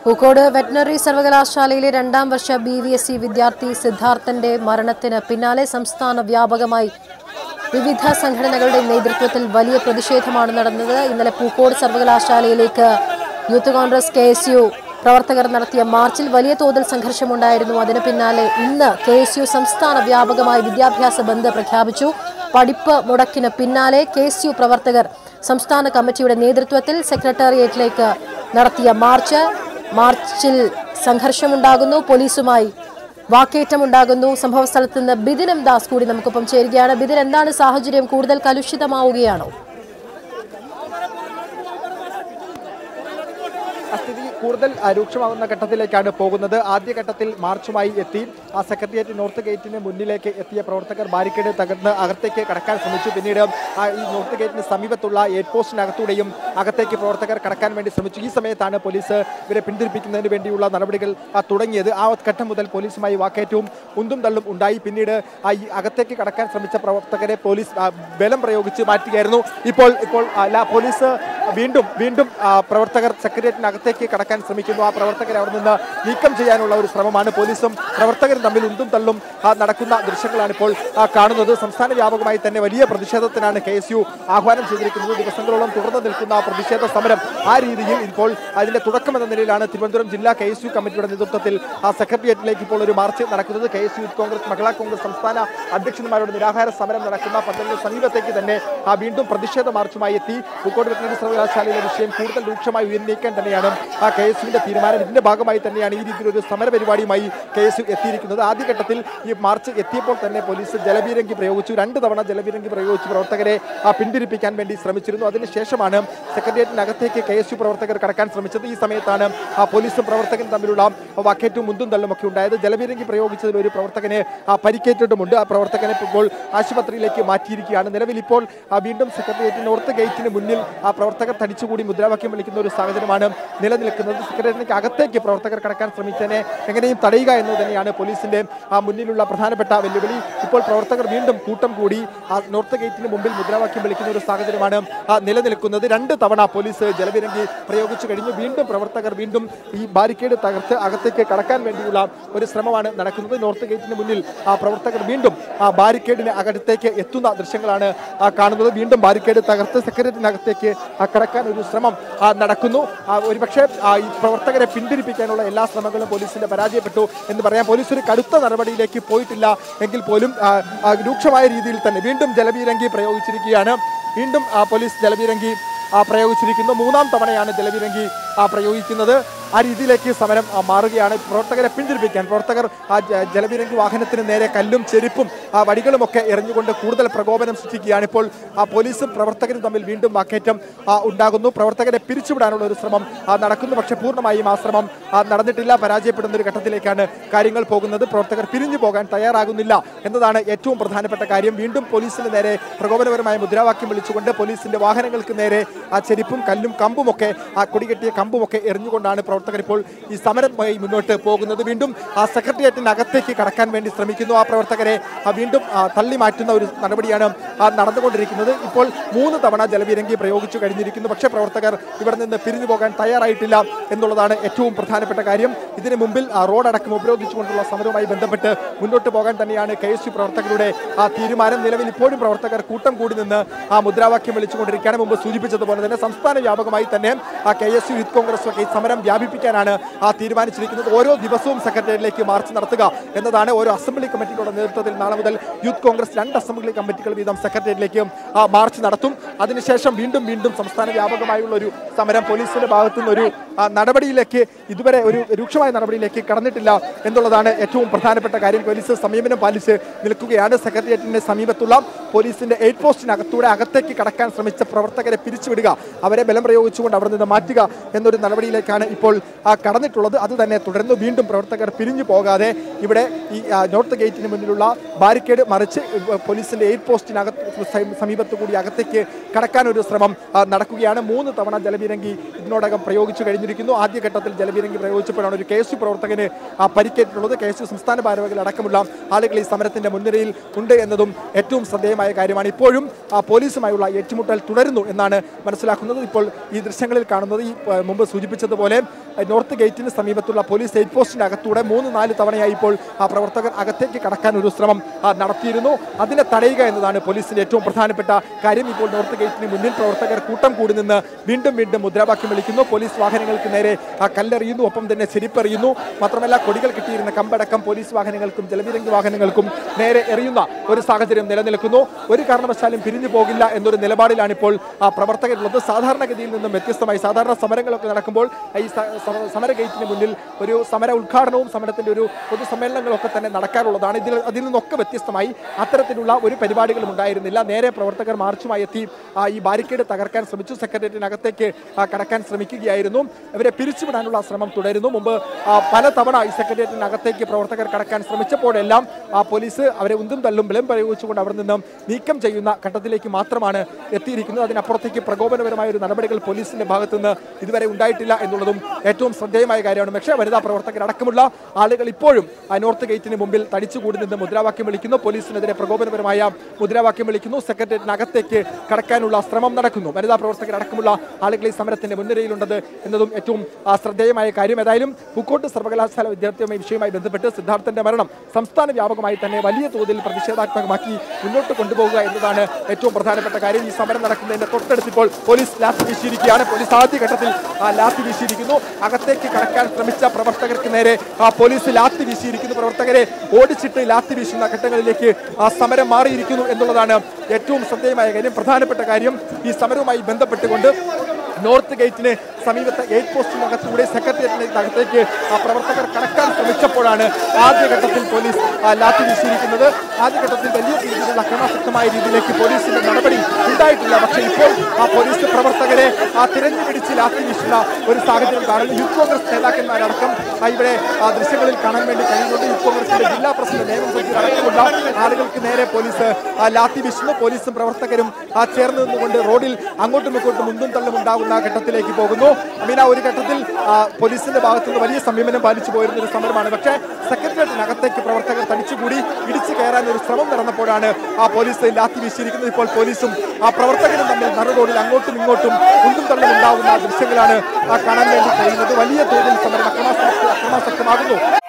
Pookode veterinary സർവകലാശാലയിലെ രണ്ടാം വർഷ ബി വി എസ് സി വിദ്യാർത്ഥി സിദ്ധാർത്ഥന്റെ മരണത്തിന് പിന്നാലെ സംസ്ഥാന വ്യാപകമായി വിവിധ സംഘടനകളുടെ നേതൃത്വത്തിൽ വലിയ പ്രതിഷേധമാണ് നടന്നത് ഇന്നലെ പൂക്കോട് സർവകലാശാലയിലേക്ക് youth Congress K S U പ്രവർത്തകർ നടത്തിയ മാർച്ചിൽ വലിയ തോതിൽ സംഘർഷമുണ്ടായിരുന്നു അതിന് പിന്നാലെ ഇന്ന് കെ എസ് യു സംസ്ഥാന വ്യാപകമായി വിദ്യാഭ്യാസ ബന്ദ് പ്രഖ്യാപിച്ചു പഠിപ്പ് മുടക്കിന് പിന്നാലെ കെ എസ് യു പ്രവർത്തകർ സംസ്ഥാന കമ്മിറ്റിയുടെ നേതൃത്വത്തിൽ സെക്രട്ടേറിയറ്റിലേക്ക് നടത്തിയ മാർച്ച് മാർച്ചിൽ സംഘർഷമുണ്ടാകുന്നു പോലീസുമായി വാക്കേറ്റമുണ്ടാകുന്നു സംഭവ സ്ഥലത്ത് നിന്ന് ബിദിൻ എം ദാസ് കൂടി നമുക്കൊപ്പം ചേരുകയാണ് ബിദിൻ എന്താണ് സാഹചര്യം കൂടുതൽ കലുഷിതമാവുകയാണോ ആ സ്ഥിതി കൂടുതൽ ആ, രൂക്ഷമാകുന്ന ഘട്ടത്തിലേക്കാണ് പോകുന്നത് ആദ്യഘട്ടത്തിൽ മാർച്ചുമായി എത്തി ആ സെക്രട്ടേറിയറ്റ് നോർത്ത് ഗേറ്റിന് മുന്നിലേക്ക് എത്തിയ പ്രവർത്തകർ ബാരിക്കേഡ് തകർന്ന് അകത്തേക്ക് കടക്കാൻ ശ്രമിച്ചു പിന്നീട് ആ, ഈ നോർത്ത് ഗേറ്റിന് സമീപത്തുള്ള എയ്റ്റ് പോസ്റ്റിനകത്തൂടെയും അകത്തേക്ക് പ്രവർത്തകർ കടക്കാൻ വേണ്ടി ശ്രമിച്ചു ഈ സമയത്താണ് പോലീസ് ഇവരെ പിന്തിരിപ്പിക്കുന്നതിന് വേണ്ടിയുള്ള നടപടികൾ ആ, തുടങ്ങിയത് ആ ഘട്ടം മുതൽ പോലീസുമായി വാക്കേറ്റവും ഉന്തും തള്ളും ഉണ്ടായി പിന്നീട് ആ ഈ അകത്തേക്ക് കടക്കാൻ ശ്രമിച്ച പ്രവർത്തകരെ പോലീസ് ആ, ബലം പ്രയോഗിച്ച് മാറ്റുകയായിരുന്നു ഇപ്പോൾ ഇപ്പോൾ അല്ല പോലീസ് വീണ്ടും വീണ്ടും ആ, പ്രവർത്തകർ സെക്രട്ടേറിയറ്റിനകത്തേക്ക് കടക്കാൻ ശ്രമിക്കുന്നു ആ പ്രവർത്തകരെ അവിടെ നിന്ന് നീക്കം ചെയ്യാനുള്ള ഒരു ശ്രമമാണ് പോലീസും പ്രവർത്തകരും തമ്മിൽ ഉന്തും തള്ളും ആ, നടക്കുന്ന ദൃശ്യങ്ങളാണ് ഇപ്പോൾ ആ, കാണുന്നത് സംസ്ഥാന വ്യാപകമായി തന്നെ വലിയ പ്രതിഷേധത്തിനാണ് കെ എസ് യു ആഹ്വാനം ചെയ്തിരിക്കുന്നത് ദിവസങ്ങളോളം തുടർന്ന് നിൽക്കുന്ന ആ പ്രതിഷേധ സമരം ആ രീതിയിൽ ഇപ്പോൾ അതിന്റെ തുടക്കം എന്ന നിലയിലാണ് തിരുവനന്തപുരം ജില്ലാ കെ എസ് യു കമ്മിറ്റിയുടെ നേതൃത്വത്തിൽ ആ സെക്രട്ടേറിയറ്റിലേക്ക് ഇപ്പോൾ ഒരു മാർച്ച് നടക്കുന്നത് K S U youth Congress Mahila Congress സംസ്ഥാന അധ്യക്ഷന്മാരുടെ നിരാഹാര സമരം നടക്കുന്ന പന്തലിന് സമീപത്തേക്ക് തന്നെ ആ വീണ്ടും പ്രതിഷേധ മാർച്ചുമായി എത്തി പൂക്കോട് വെറ്റിനറി സർവകലാശാലയിലെ വിഷയം കൂടുതൽ രൂക്ഷമായി ഉയർന്നേക്കാൻ തന്നെയാണ് ആ കെ എസ് യുവിന്റെ തീരുമാനം ഇതിന്റെ ഭാഗമായി തന്നെയാണ് ഈ രീതിയിലൊരു സമര പരിപാടിയുമായി കെ എസ് യു എത്തിയിരിക്കുന്നത് ആദ്യഘട്ടത്തിൽ ഈ മാർച്ച് എത്തിയപ്പോൾ തന്നെ പോലീസ് ജലബീരങ്കി പ്രയോഗിച്ചു രണ്ട് തവണ ജലബീരങ്കി പ്രയോഗിച്ച് പ്രവർത്തകരെ ആ, പിന്തിരിപ്പിക്കാൻ വേണ്ടി ശ്രമിച്ചിരുന്നു അതിനുശേഷമാണ് സെക്രട്ടേറിയറ്റിനകത്തേക്ക് കെ എസ് യു പ്രവർത്തകർ കടക്കാൻ ശ്രമിച്ചത് ഈ സമയത്താണ് ആ പോലീസും പ്രവർത്തകരും തമ്മിലുള്ള വാക്കേറ്റവും മുന്തും തള്ളും ഒക്കെ ഉണ്ടായത് ജലബീരങ്കി പ്രയോഗിച്ചതിൽ ഒരു പ്രവർത്തകനെ ആ, പരിക്കേറ്റിട്ടുമുണ്ട് ആ പ്രവർത്തകനെ ഇപ്പോൾ ആശുപത്രിയിലേക്ക് മാറ്റിയിരിക്കുകയാണ് നിലവിൽ ഇപ്പോൾ ആ, വീണ്ടും സെക്രട്ടേറിയറ്റ് നോർത്ത് ഗേറ്റിന് മുന്നിൽ ആ പ്രവർത്തകർ തടിച്ചുകൂടി മുദ്രാവാക്യം വിളിക്കുന്ന ഒരു സാഹചര്യമാണ് നിലനിൽക്കുന്നത് സെക്രട്ടേറിയറ്റിന് അകത്തേക്ക് പ്രവർത്തകർ കടക്കാൻ ശ്രമിച്ചതിനെ എങ്ങനെയും തടയുക എന്ന് തന്നെയാണ് പോലീസിന്റെ ആ മുന്നിലുള്ള പ്രധാനപ്പെട്ട വെല്ലുവിളി ഇപ്പോൾ പ്രവർത്തകർ വീണ്ടും കൂട്ടം കൂടി ആ നോർത്ത് ഗേറ്റിന് മുമ്പിൽ മുദ്രാവാക്യം വിളിക്കുന്ന ഒരു സാഹചര്യമാണ് ആ നിലനിൽക്കുന്നത് രണ്ട് തവണ പോലീസ് ജലവിരങ്കി പ്രയോഗിച്ചു കഴിഞ്ഞു വീണ്ടും പ്രവർത്തകർ വീണ്ടും ഈ ബാരിക്കേഡ് തകർത്ത് അകത്തേക്ക് കടക്കാൻ വേണ്ടിയുള്ള ഒരു ശ്രമമാണ് നടക്കുന്നത് നോർത്ത് ഗേറ്റിന് മുന്നിൽ ആ പ്രവർത്തകർ വീണ്ടും ആ ബാരിക്കേഡിന് അകത്തേക്ക് എത്തുന്ന ദൃശ്യങ്ങളാണ് ആ കാണുന്നത് വീണ്ടും ബാരിക്കേഡ് തകർത്ത് സെക്രട്ടറിനകത്തേക്ക് ആ കടക്കാൻ ഒരു ശ്രമം ആ നടക്കുന്നു ആ ഒരുപക്ഷെ ആ ഈ പ്രവർത്തകരെ പിന്തിരിപ്പിക്കാനുള്ള എല്ലാ ശ്രമങ്ങളും പോലീസിന്റെ പരാജയപ്പെട്ടു എന്ന് പറയാം പോലീസ് ഒരു കടുത്ത നടപടിയിലേക്ക് പോയിട്ടില്ല എങ്കിൽ പോലും ആ, ആ, രൂക്ഷമായ രീതിയിൽ തന്നെ വീണ്ടും ജലബീരങ്കി പ്രയോഗിച്ചിരിക്കുകയാണ് വീണ്ടും ആ പോലീസ് ജലബീരങ്കി ആ, പ്രയോഗിച്ചിരിക്കുന്നു മൂന്നാം തവണയാണ് ജലബീരങ്കി ആ, പ്രയോഗിക്കുന്നത് ആ രീതിയിലേക്ക് സമരം ആ, മാറുകയാണ് പ്രവർത്തകരെ പിന്തിരിപ്പിക്കാൻ പ്രവർത്തകർ ആ ജ- ജലബീരങ്കി വാഹനത്തിന് നേരെ കല്ലും ചെരുപ്പും ആ വടികളുമൊക്കെ എറിഞ്ഞുകൊണ്ട് കൂടുതൽ പ്രകോപനം സൃഷ്ടിക്കുകയാണ് ഇപ്പോൾ ആ പോലീസും പ്രവർത്തകരും തമ്മിൽ വീണ്ടും വാക്കേറ്റം ആ, ഉണ്ടാകുന്നു പ്രവർത്തകരെ പിരിച്ചുവിടാനുള്ള ഒരു ശ്രമം ആ, നടക്കുന്നു പക്ഷേ പൂർണ്ണമായും ആ ശ്രമം ആ, നടന്നിട്ടില്ല പരാജയപ്പെടുന്ന ഒരു ഘട്ടത്തിലേക്കാണ് കാര്യങ്ങൾ പോകുന്നത് പ്രവർത്തകർ പിരിഞ്ഞു പോകാൻ തയ്യാറാകുന്നില്ല എന്നതാണ് ഏറ്റവും പ്രധാനപ്പെട്ട കാര്യം വീണ്ടും പോലീസിന് നേരെ പ്രകോപനപരമായ മുദ്രാവാക്യം വിളിച്ചുകൊണ്ട് പോലീസിന്റെ വാഹനങ്ങൾക്ക് നേരെ ആ ചെരുപ്പും കല്ലും കമ്പുമൊക്കെ ആ കൊടികെട്ടിയ കമ്പുമൊക്കെ എറിഞ്ഞുകൊണ്ടാണ് പ്രവർത്തകർ ഇപ്പോൾ ഈ സമരമായി മുന്നോട്ട് പോകുന്നത് വീണ്ടും ആ സെക്രട്ടേറിയറ്റിനകത്തേക്ക് കടക്കാൻ വേണ്ടി ശ്രമിക്കുന്നു ആ പ്രവർത്തകരെ ആ വീണ്ടും ആ, തള്ളി മാറ്റുന്ന ഒരു നടപടിയാണ് ആ, നടന്നുകൊണ്ടിരിക്കുന്നത് ഇപ്പോൾ മൂന്ന് തവണ ജലബീരങ്കി പ്രയോഗിച്ചു കഴിഞ്ഞിരിക്കുന്നു പക്ഷേ പ്രവർത്തകർ ഇവിടെ നിന്ന് പിരിഞ്ഞു പോകാൻ തയ്യാറായിട്ടില്ല എന്നുള്ളതാണ് ഏറ്റവും പ്രധാനപ്പെട്ട കാര്യം ഇതിനു മുമ്പിൽ ആ, റോഡടക്കം ഉപരോധിച്ചുകൊണ്ടുള്ള സമരവുമായി ബന്ധപ്പെട്ട് മുന്നോട്ട് പോകാൻ തന്നെയാണ് കെ എസ് യു പ്രവർത്തകരുടെ ആ തീരുമാനം നിലവിൽ ഇപ്പോഴും പ്രവർത്തകർ കൂട്ടം കൂടി നിന്ന് ആ മുദ്രാവാക്യം വിളിച്ചുകൊണ്ടിരിക്കുകയാണ് മുമ്പ് സൂചിപ്പിച്ചതുപോലെ തന്നെ സംസ്ഥാന വ്യാപകമായി തന്നെ ആ K S U youth Congress ഒക്കെ ഈ സമരം വ്യാപിപ്പിക്കാനാണ് ആ തീരുമാനിച്ചിരിക്കുന്നത് ഓരോ ദിവസവും സെക്രട്ടേറിയറ്റിലേക്ക് മാർച്ച് നടത്തുക എന്നതാണ് ഓരോ അസംബ്ലി കമ്മിറ്റികളുടെ നേതൃത്വത്തിൽ നാളെ മുതൽ യൂത്ത് കോൺഗ്രസ് രണ്ട് അസംബ്ലി കമ്മിറ്റികൾ വീതം സെക്രട്ടേറിയറ്റിലേക്ക് ആ മാർച്ച് നടത്തും അതിനുശേഷം വീണ്ടും വീണ്ടും സംസ്ഥാന വ്യാപകമായുള്ള ഒരു സമരം പോലീസിന്റെ ഭാഗത്തു നിന്ന് ഒരു ആ, നടപടിയിലേക്ക് ഇതുവരെ ഒരു രൂക്ഷമായ നടപടിയിലേക്ക് കടന്നിട്ടില്ല എന്നുള്ളതാണ് ഏറ്റവും പ്രധാനപ്പെട്ട കാര്യം പോലീസ് സംയമനം പാലിച്ച് നിൽക്കുകയാണ് സെക്രട്ടേറിയറ്റിന്റെ സമീപത്തുള്ള പോലീസിന്റെ എയ്റ്റ് പോസ്റ്റിനകത്തൂടെ അകത്തേക്ക് കടക്കാൻ ശ്രമിച്ച പ്രവർത്തകരെ പിരിച്ചുവിടുക അവരെ ബലം പ്രയോഗിച്ചുകൊണ്ട് അവിടെ നിന്ന് മാറ്റുക എന്നൊരു നടപടിയിലേക്കാണ് ഇപ്പോൾ ആ, കടന്നിട്ടുള്ളത് അത് തന്നെ തുടർന്ന് വീണ്ടും പ്രവർത്തകർ പിരിഞ്ഞു പോകാതെ ഇവിടെ ഈ ആ, നോർത്ത് ഗേറ്റിന് മുന്നിലുള്ള ബാരിക്കേഡ് മറിച്ച് ഇവ- പോലീസിന്റെ എയ്റ്റ് പോസ്റ്റിനകത്ത് സമീ- സമീപത്ത് കൂടി അകത്തേക്ക് കടക്കാൻ ഒരു ശ്രമം ആ, നടക്കുകയാണ് മൂന്ന് തവണ ജലബീരങ്കി ഇതിനോടകം പ്രയോഗിച്ചു കഴിഞ്ഞു കഴിഞ്ഞിരിക്കുന്നു ആദ്യഘട്ടത്തിൽ ജലപീരങ്കി പ്രയോഗിച്ചപ്പോഴാണ് ഒരു കെ എസ് യു പ്രവർത്തകന് ആ, പരിക്കേറ്റിട്ടുള്ളത് കെ എസ് യു സംസ്ഥാന ഭാരവാഹികൾ അടക്കമുള്ള ആളുകൾ ഈ സമരത്തിന്റെ മുൻനിരയിൽ ഉണ്ട് എന്നതും ഏറ്റവും ശ്രദ്ധേയമായ കാര്യമാണ് ഇപ്പോഴും ആ, പോലീസുമായുള്ള ഏറ്റുമുട്ടൽ തുടരുന്നു എന്നാണ് മനസ്സിലാക്കുന്നത് ഇപ്പോൾ ഈ ദൃശ്യങ്ങളിൽ കാണുന്നത് ഈ ആ, മുമ്പ് സൂചിപ്പിച്ചതുപോലെ ആ, നോർത്ത് ഗേറ്റിന് സമീപത്തുള്ള പോലീസ് ചെക്ക് പോസ്റ്റിന്റെ അകത്തൂടെ മൂന്ന് നാല് തവണയായി ഇപ്പോൾ ആ പ്രവർത്തകർ അകത്തേക്ക് കടക്കാൻ ഒരു ശ്രമം ആ, നടത്തിയിരുന്നു അതിനെ തടയുക എന്നതാണ് പോലീസിന്റെ ഏറ്റവും പ്രധാനപ്പെട്ട കാര്യം ഇപ്പോൾ നോർത്ത് ഗേറ്റിന് മുന്നിൽ പ്രവർത്തകർ കൂട്ടം കൂടി നിന്ന് വീണ്ടും വീണ്ടും മുദ്രാവാക്യം വിളിക്കുന്നു പോലീസ് വാഹനങ്ങൾക്ക് നേരെ ആ, കല്ലെറിയുന്നു ഒപ്പം തന്നെ ചെരിപ്പെറിയുന്നു മാത്രമല്ല കൊടികൾ കിട്ടിയിരുന്ന കമ്പടക്കം പോലീസ് വാഹനങ്ങൾക്കും ജലവിരംഗി വാഹനങ്ങൾക്കും നേരെ എറിയുന്ന ഒരു സാഹചര്യം നിലനിൽക്കുന്നു ഒരു കാരണവശാലും പിരിഞ്ഞു പോകില്ല എന്നൊരു നിലപാടിലാണ് ഇപ്പോൾ ആ പ്രവർത്തകരുള്ളത് സാധാരണഗതിയിൽ നിന്നും വ്യത്യസ്തമായി സാധാരണ സമരങ്ങളൊക്കെ നടക്കുമ്പോൾ ഈ സ- സ- സമര ഗേറ്റിന് മുന്നിൽ ഒരു സമര ഉദ്ഘാടനവും സമരത്തിന്റെ ഒരു പൊതുസമ്മേളനങ്ങളൊക്കെ തന്നെ നടക്കാറുള്ളതാണ് ഇതിൽ അതിൽ നിന്നൊക്കെ വ്യത്യസ്തമായി അത്തരത്തിലുള്ള ഒരു പരിപാടികളും ഉണ്ടായിരുന്നില്ല നേരെ പ്രവർത്തകർ മാർച്ചുമായി എത്തി ആ, ഈ ബാരിക്കേഡ് തകർക്കാൻ ശ്രമിച്ചു സെക്രട്ടേറിയറ്റിനകത്തേക്ക് ആ, കടക്കാൻ ശ്രമിക്കുകയായിരുന്നു ഇവരെ പിരിച്ചുവിടാനുള്ള ശ്രമം തുടരുന്നു മുമ്പ് ആ, പല തവണ ഈ സെക്രട്ടേറിയറ്റിനകത്തേക്ക് പ്രവർത്തകർ കടക്കാൻ ശ്രമിച്ചപ്പോഴെല്ലാം ആ പോലീസ് അവരെ ഉന്തും തള്ളും ബലം പ്രയോഗിച്ചുകൊണ്ട് അവിടെ നിന്നും നീക്കം ചെയ്യുന്ന ഘട്ടത്തിലേക്ക് മാത്രമാണ് എത്തിയിരിക്കുന്നത് അതിനപ്പുറത്തേക്ക് പ്രകോപനപരമായ ഒരു നടപടികൾ പോലീസിന്റെ ഭാഗത്തു നിന്ന് ഇതുവരെ ഉണ്ടായിട്ടില്ല എന്നുള്ളതും ഏറ്റവും ശ്രദ്ധേയമായ കാര്യമാണ് പക്ഷേ വനിതാ പ്രവർത്തകരടക്കമുള്ള ആളുകൾ ഇപ്പോഴും ആ നോർത്ത് ഗേറ്റിന് മുമ്പിൽ തടിച്ചുകൂടി നിന്ന് മുദ്രാവാക്യം വിളിക്കുന്നു പോലീസിനെതിരെ പ്രകോപനപരമായ മുദ്രാവാക്യം വിളിക്കുന്നു സെക്രട്ടേറിയറ്റിനകത്തേക്ക് കടക്കാനുള്ള ശ്രമം നടക്കുന്നു വനിതാ പ്രവർത്തകരടക്കമുള്ള ആളുകൾ ഈ സമരത്തിന്റെ മുൻനിരയിലുള്ളത് എന്നതും ഏറ്റവും ആ, ശ്രദ്ധേയമായ കാര്യം ഏതായാലും പൂക്കോട്ട് സർവകലാശാല വിദ്യാർത്ഥിയുമായി വിഷയവുമായി ബന്ധപ്പെട്ട് സിദ്ധാർത്ഥന്റെ മരണം സംസ്ഥാന വ്യാപകമായി തന്നെ വലിയ തോതിൽ പ്രതിഷേധാത്മകമാക്കി മുന്നോട്ട് കൊണ്ടുപോകുക എന്നതാണ് ഏറ്റവും പ്രധാനപ്പെട്ട കാര്യം ഈ സമരം നടക്കുന്നതിന്റെ തൊട്ടടുത്തിപ്പോൾ പോലീസ് ലാത്തി വീശിയിരിക്കുകയാണ് പോലീസ് ആദ്യഘട്ടത്തിൽ ആ ലാത്തി വീശിയിരിക്കുന്നു അകത്തേക്ക് കടക്കാൻ ശ്രമിച്ച പ്രവർത്തകർക്ക് നേരെ ആ പോലീസ് ലാത്തി വീശിയിരിക്കുന്നു പ്രവർത്തകരെ ഓടിച്ചിട്ട് ലാത്തി വീശുന്ന ഘട്ടങ്ങളിലേക്ക് ആ സമരം മാറിയിരിക്കുന്നു എന്നുള്ളതാണ് ഏറ്റവും ശ്രദ്ധേയമായ കാര്യം പ്രധാനപ്പെട്ട കാര്യം ഈ സമരവുമായി ബന്ധപ്പെട്ടുകൊണ്ട് നോർത്ത് ഗേറ്റിന് സമീപത്തെ ഗേറ്റ് പോസ്റ്റിനകത്തൂടെ സെക്രട്ടേറിയറ്റിനകത്തേക്ക് ആ പ്രവർത്തകർ കടക്കാൻ ശ്രമിച്ചപ്പോഴാണ് ആദ്യഘട്ടത്തിൽ പോലീസ് ആ ലാത്തി വീശിയിരിക്കുന്നത് ആദ്യഘട്ടത്തിൽ വലിയ രീതിയിലുള്ള അക്രമാസക്തമായ രീതിയിലേക്ക് പോലീസിന്റെ നടപടി ഉണ്ടായിട്ടില്ല പക്ഷേ ഇപ്പോൾ ആ പോലീസ് പ്രവർത്തകരെ ആ തിരഞ്ഞു പിടിച്ച് ലാത്തി വീശുന്ന ഒരു സാഹചര്യം കാണുന്നു യൂത്ത് കോൺഗ്രസ് നേതാക്കന്മാരടക്കം ആ ഇവിടെ ആ ദൃശ്യങ്ങളിൽ കാണാൻ വേണ്ടി കഴിയുന്നുണ്ട് യൂത്ത് കോൺഗ്രസിന്റെ ജില്ലാ പ്രസിഡന്റ് നേമം സജീർ അടക്കമുള്ള ആളുകൾക്ക് നേരെ പോലീസ് ആ ലാത്തി വീശുന്നു പോലീസും പ്രവർത്തകരും ആ ചേർന്ന് നിന്നുകൊണ്ട് റോഡിൽ അങ്ങോട്ടും ഇങ്ങോട്ടും മുന്തും തള്ളും ഉണ്ടാകുന്ന ഘട്ടത്തിലേക്ക് പോകുന്നു അമീന ഒരു ഘട്ടത്തിൽ ആ, പോലീസിന്റെ ഭാഗത്തു നിന്ന് വലിയ സംയമനം പാലിച്ചു പോയിരുന്ന ഒരു സമരമാണ് പക്ഷേ സെക്രട്ടേറിയറ്റിനകത്തേക്ക് പ്രവർത്തകർ തടിച്ചുകൂടി ഇടിച്ചു കയറാൻ ഒരു ശ്രമം നടന്നപ്പോഴാണ് ആ പോലീസ് ലാത്തി വീശിയിരിക്കുന്നത് ഇപ്പോൾ പോലീസും ആ പ്രവർത്തകരും തമ്മിൽ നടു റോഡിൽ അങ്ങോട്ടും ഇങ്ങോട്ടും ഉന്തും തള്ളും ഉണ്ടാകുന്ന ദൃശ്യങ്ങളാണ് ആ കാണാൻ വേണ്ടി കഴിയുന്നത് വലിയ തോതിൽ സമരം അക്രമാസക്ത അക്രമാസക്തമാകുന്നു